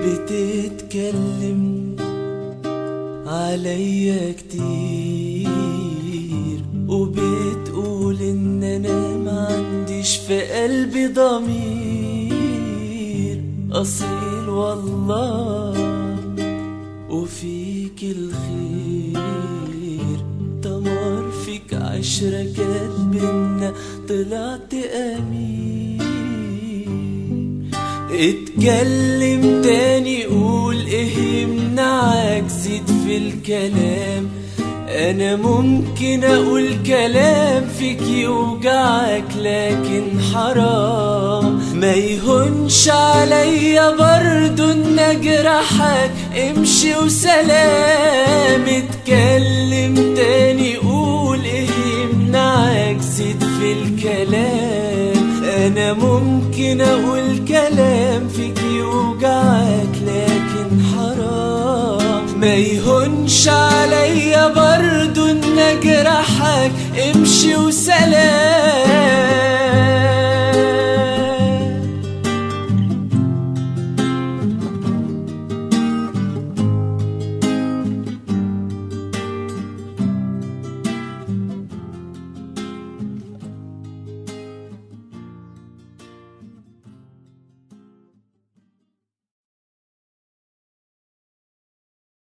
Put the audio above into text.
بتتكلم عليا كتير وبتقول ان انا ما عنديش في قلبي ضمير اصيل والله وفيك الخير تمر فيك عشرة كانت بينا طلعت امين اتكلم تاني قول ايه يمنعك زيد في الكلام انا ممكن اقول كلام فيك يوجعك لكن حرام ما يهونش عليا برضو ان اجرحك امشي وسلام اتكلم تاني قول ايه يمنعك زيد في الكلام انا ممكن اقول كلام فيك يوجعك لكن حرام ما يهونش عليا برضو ان اجرحك امشي وسلام